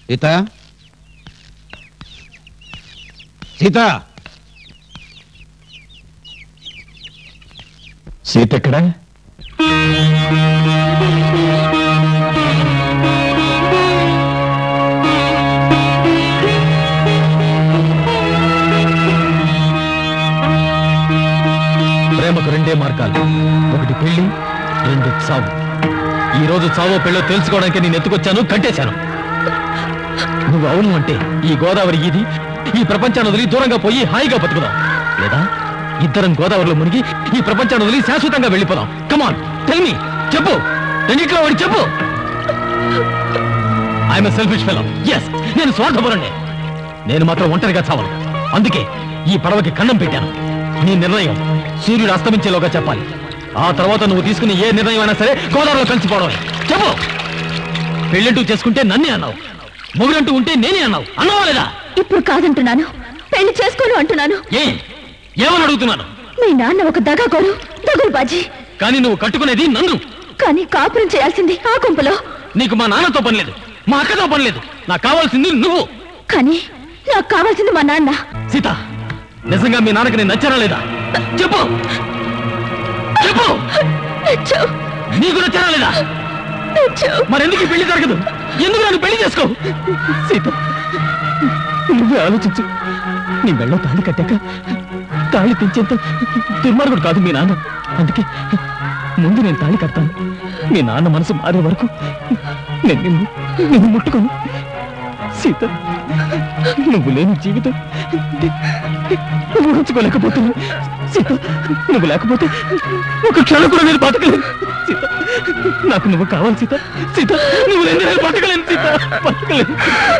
సీత సీత సీత ఎక్కడ ప్రేమకు రెండే మార్గాలు ఒకటి పెళ్లి రెండు చావు ఈ రోజు చావో పెళ్ళో తెలుసుకోవడానికి నేను ఎత్తుకొచ్చాను కట్టేశాను నువ్వు అవును అంటే ఈ గోదావరి ఇది ఈ ప్రపంచాన్ని వదిలి దూరంగా పోయి హాయిగా బతుకుదాం లేదా ఇద్దరం గోదావరిలో మునిగి ఈ ప్రపంచాన్ని వదిలి శాశ్వతంగా వెళ్ళిపోదాం కమాన్ టెల్ మీ చెప్పు రెండిట్లో వాడి చెప్పు ఐఎమ్ సెల్ఫిష్ ఫెలో ఎస్ నేను స్వార్థపరుణ్ణి నేను మాత్రం ఒంటరిగా చావను అందుకే ఈ పడవకి కన్నం పెట్టాను నీ నిర్ణయం సూర్యుడు అస్తమించేలోగా చెప్పాలి ఆ తర్వాత నువ్వు తీసుకునే ఏ నిర్ణయం అయినా సరే గోదావరిలో కలిసిపోవడమే చెప్పు పెళ్ళంటూ చేసుకుంటే నన్నే అన్నావు మొగుడంటూ ఉంటే నేనే అన్నావు అన్నావా లేదా ఇప్పుడు కాదంటున్నాను పెళ్లి చేసుకోను అంటున్నాను ఏ ఏమని అడుగుతున్నాను మీ నాన్న ఒక దగాకోరు దగులు బాజీ కానీ నువ్వు కట్టుకునేది నన్ను కానీ కాపురం చేయాల్సింది ఆ గుంపులో నీకు మా నాన్నతో పని లేదు మా అక్కతో పని లేదు నాకు కావాల్సింది నువ్వు కానీ నాకు కావాల్సింది మా నాన్న సీత నిజంగా మీ నాన్నకి నేను నచ్చారా లేదా చెప్పు చెప్పు నచ్చు, నీకు నచ్చారా లేదా నచ్చు. మరెందుకు ఈ పెళ్లి జరగదు ఎందుకు నన్ను పెళ్లి చేసుకో సీత నువ్వే ఆలోచించు నీ మెళ్ళో తాళి కట్టాక తాళి తెంచేంత దుర్మార్గుడు కాదు మీ నాన్న అందుకే ముందు నేను తాళి కడతాను మీ నాన్న మనసు మారే వరకు నేను నిన్ను నిన్ను ముట్టుకోను సీత నువ్వు లేని జీవితం ఊహించుకోలేకపోతున్నా సీత నువ్వు లేకపోతే ఒక క్షణం కూడా నేను బతకలేను సీత నాకు నువ్వు కావాలి సీత సీత నువ్వు లేని నేను బతకలేను సీత బతకలేను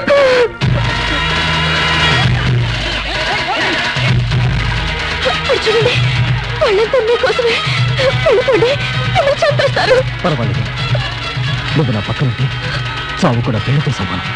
ఇప్పుడు చూడండి వాళ్ళంతా మీకోసమే వెళ్ళిపోండి మిమ్మల్ని చంపేస్తారు పర్వాలేదు నువ్వు నా పక్కన ఉంటే చావు కూడా పెళ్లితో సమానం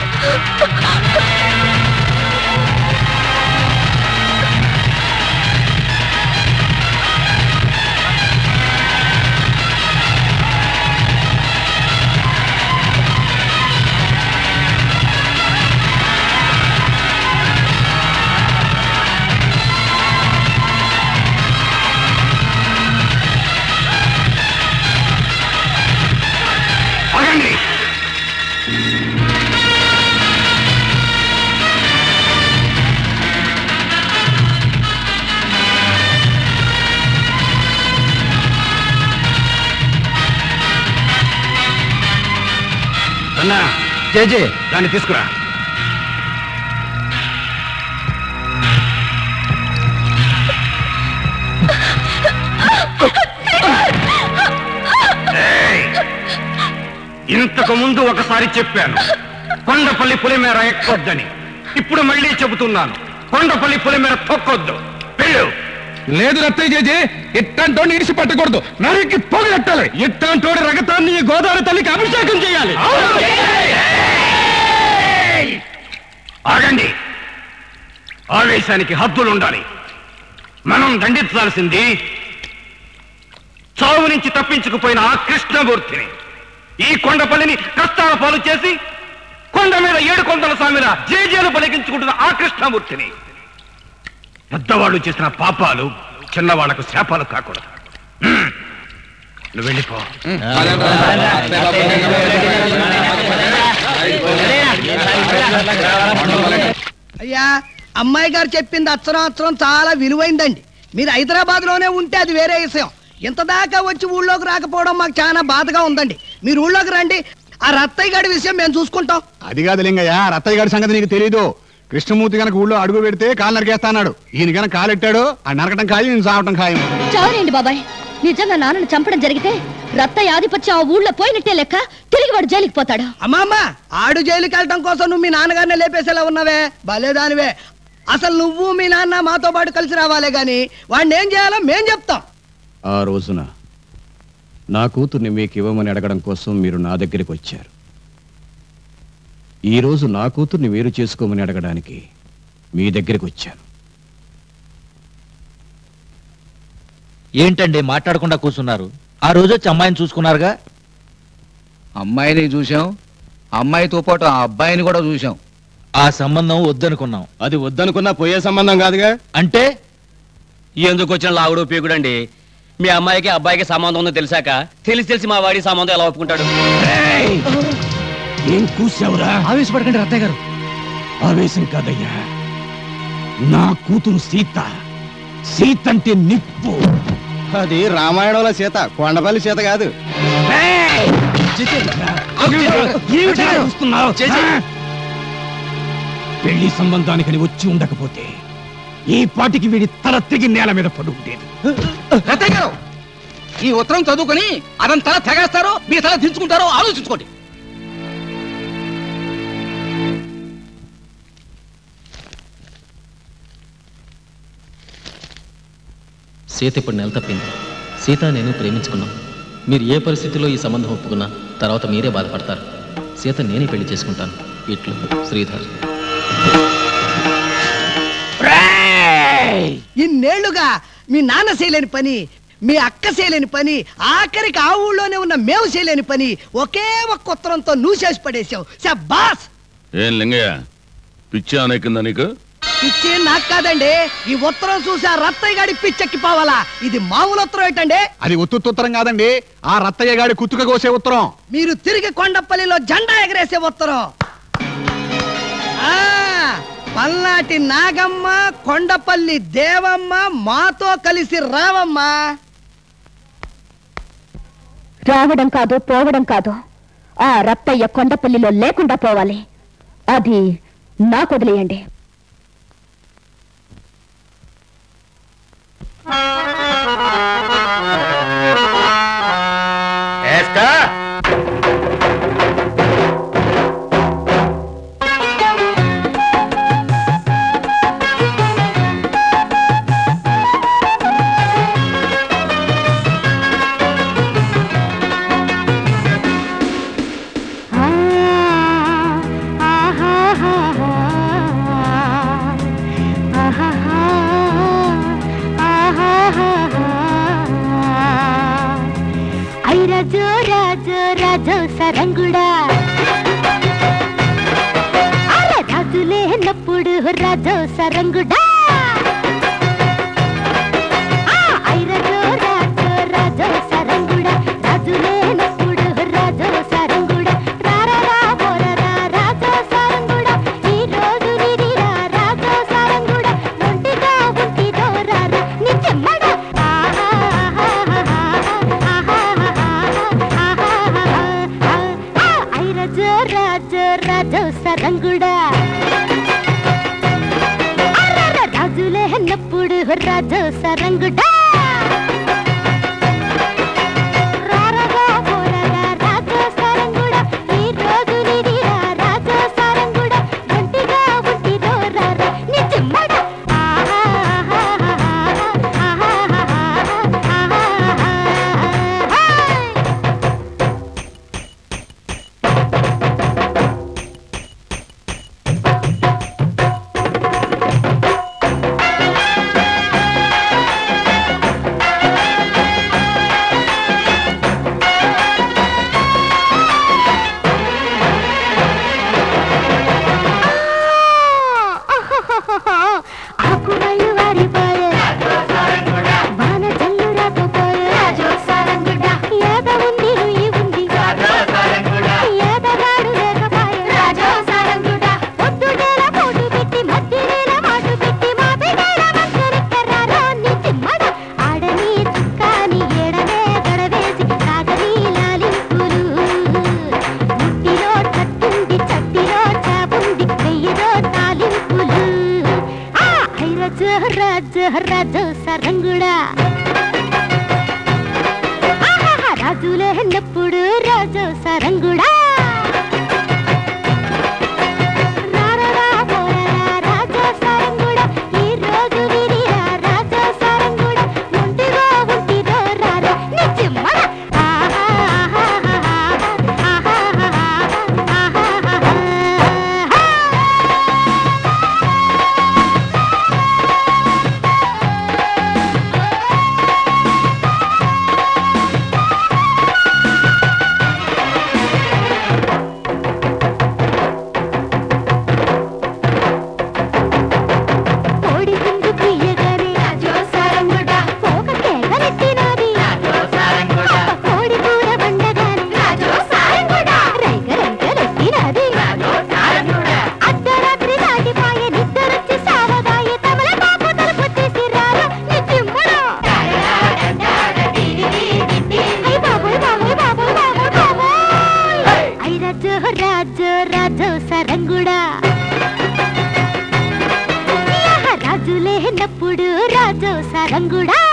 ఆగండి అన్నా జేజే దాన్ని తీసుకురా ఏయ్! ఇంతకు ముందు ఒకసారి చెప్పాను కొండపల్లి పులిమేర ఎక్కొద్దని ఇప్పుడు మళ్ళీ చెబుతున్నాను కొండపల్లి పులిమేర తొక్కొద్దు వెళ్ళు లేదు రత్తయ్య జేజే ఇట్టంటోని ఇడిసి పట్టకూడదు నరికి పొగలెట్టాలి ఇట్టంటోడి రగతాన్ని ఈ గోదావరి తల్లికి అభిషేకం చేయాలి ఆగండి ఆవేశానికి హద్దులు ఉండాలి మనం దండించాల్సింది చావు నుంచి తప్పించుకుపోయిన ఆ కృష్ణమూర్తిని ఈ కొండపల్లిని కష్టాల పాలు చేసి కొండ మీద ఏడు కొండల సామిన జేజేలు పలికించుకుంటున్న ఆ కృష్ణమూర్తిని పెద్దవాళ్ళు చేసిన పాపాలు చిన్నవాళ్లకు శాపాలు కాకూడదు హ్మ్. నువ్వు వెళ్ళిపో అయ్యా అమ్మాయి గారు చెప్పింది అచ్చరం అచ్చరం చాలా విలువైందండి మీరు హైదరాబాద్ లోనే ఉంటే అది వేరే విషయం ఇంత దాకా వచ్చి ఊళ్ళోకి రాకపోవడం మాకు చాలా బాధగా ఉందండి మీరు ఊళ్ళోకి రండి ఆ రత్తయ్య గారి విషయం మేము చూసుకుంటాం అది కాదు లింగయ్య రత్తయ్య గారి సంగతి నీకు తెలీదు కృష్ణమూర్తి గనక ఊళ్ళో అడుగు పెడితే కాలు నరికేస్తాడు ఈయన గనక కాలెట్టాడు ఆ నరకటం ఖాయం నేను సావటం ఖాయం చావనేండి బాబాయ్ నిజంగా నాన్నను చంపడం జరిగితే రత్త ఆధిపత్యం ఆ ఊళ్ళో పోయినట్టే లెక్క తిరిగి వాడు జైలుకి పోతాడు అమ్మమ్మ ఆడు జైలుకి వెళ్ళటం కోసం నువ్వు మీ నాన్నగారిని లేపేసేలా ఉన్నావే భలేదానివే అసలు నువ్వు మీ నాన్న మాతో పాటు కలిసి రావాలే గాని వాడిని ఏం చేయాలో మేం చెప్తాం ఆ రోజున నా కూతుర్ని మీకు ఇవ్వమని అడగడం కోసం మీరు నా దగ్గరికి వచ్చారు ఈ రోజు నా కూతుర్ని మీరు చేసుకోమని అడగడానికి మీ దగ్గరికి వచ్చాను ఏంటండి మాట్లాడకుండా కూర్చున్నారు ఆ రోజు వచ్చి అమ్మాయిని చూసుకున్నారుగా అమ్మాయిని చూసాం అమ్మాయితో పాటు ఆ అబ్బాయిని కూడా చూసాం ఆ సంబంధం వద్దనుకున్నాం అది వద్దనుకున్నా పోయే సంబంధం కాదుగా అంటే ఎందుకు వచ్చిన లావుడు పీకుడండి మీ అమ్మాయికి అబ్బాయికి సంబంధం ఉందో తెలిసాక తెలిసి తెలిసి మా వాడి సంబంధం ఎలా ఒప్పుకుంటాడు ఏం కూసావురా ఆవేశపడకండి రత్తయ్య గారు ఆవేశం కాదయ్యా నా కూతురు సీత సీత అంటే నిప్పు అది రామాయణంలో సీత కొండపల్లి సీత కాదు చూస్తున్నావు పెళ్లి సంబంధానికని వచ్చి ఉండకపోతే ఈ పాటికి వీడి తల తెగి నేల మీద పడి ఉండేది రత్తయ్య గారు ఈ ఉత్తరం చదువుకొని అదంతా తెగేస్తారో మీ తల దించుకుంటారో ఆలోచించుకోండి సీత ఇప్పుడు నెల తప్పింది సీత నేను ప్రేమించుకున్నాం మీరు ఏ పరిస్థితిలో ఈ సంబంధం ఒప్పుకున్నా తర్వాత మీరే బాధపడతారు సీత నేనే పెళ్లి చేసుకుంటాను ఇట్లు శ్రీధర్ ఇన్నేళ్లుగా మీ నాన్న చేయలేని పని మీ అక్క చేయలేని పని ఆఖరికి ఆ ఊళ్ళోనే ఉన్న మేము చేయలేని పని ఒకే ఒక్క ఉత్తరంతో నువ్వు చేసి పడేసావు బాస్ ఏం లింగయ్య పిచ్చి అనేకిందా నీకు పిచ్చి నాకు కాదండి ఈ ఉత్తరం చూసి ఆ రత్తయ్య గాడి పిచ్చెక్కిపోవాలా ఇది మామూలు ఉత్తరం ఏంటండి అది ఉత్తు ఉత్తరం కాదండి ఆ రత్తయ్య గాడి కుత్తుక కోసే ఉత్తరం మీరు తిరిగి కొండపల్లిలో జెండా ఎగరేసే ఉత్తరం ఆ, పల్నాటి నాగమ్మ కొండపల్లి దేవమ్మ మాతో కలిసి రావమ్మ రావడం కాదు పోవడం కాదు ఆ రత్తయ్య కొండపల్లిలో లేకుండా పోవాలి అది నాకు వదిలేయండి రాజో రాజో రాజో సరంగుడా అరే రాజులేనప్పుడు రాజో సరంగుడా ఆ, ఐ రాజో రాజో రాజో సరంగుడా రాజులేనప్పుడు రాజో సరంగుడా రారా పోరరా రాజో సరంగుడా ఈ రోజు నిదిరా రాజో సరంగుడా ఒంటిగా ఉంటిదో రారా నీ చెమ్మడా ఐ రాజో రాజో రాజో సరంగుడా అర్రర్ర రాజులే అన్నప్పుడు రాజో సరంగుడా రారగా పోరగా రాజో సరంగుడా ఈ రోజు నిదిరా రాజో సరంగుడా ఒంటిగా ఉంటిదో రారా నీ చెమ్మడా ఆకుమల్లు వారిపోయే వాన జల్లు రాకపోయే ఏద ఉంది నుయ్యి ఉంది ఏదగాడు లేకపాయే పొద్దునేల పోటు పెట్టి మధ్యనేల మాటు పెట్టి మా బిడ్డల మంచరిక్కరారో నీ చిమ్మడ ఆడని చుక్కాని ఏడనే గడవేసి సాగని లాలింపులు ముట్టిలో చట్టుంది చట్టిలో చాబుంది వెయ్యిలో తాలింపులు ఆ ఐరజ రాజ రాజ సరంగుడా ఆహాహా, రాజులే ఎన్నప్పుడు రాజు సరంగుడా రారరా పోరరా రాజా సరంగుడా, ఈ రోజు విరిరా రాజా సరంగుడా, ఒంటిగా ఉంటిదో రారా నీ చిమ్మడ. రాజు రాజు సరంగుడా యహ రాజు లేనప్పుడు రాజు సరంగుడా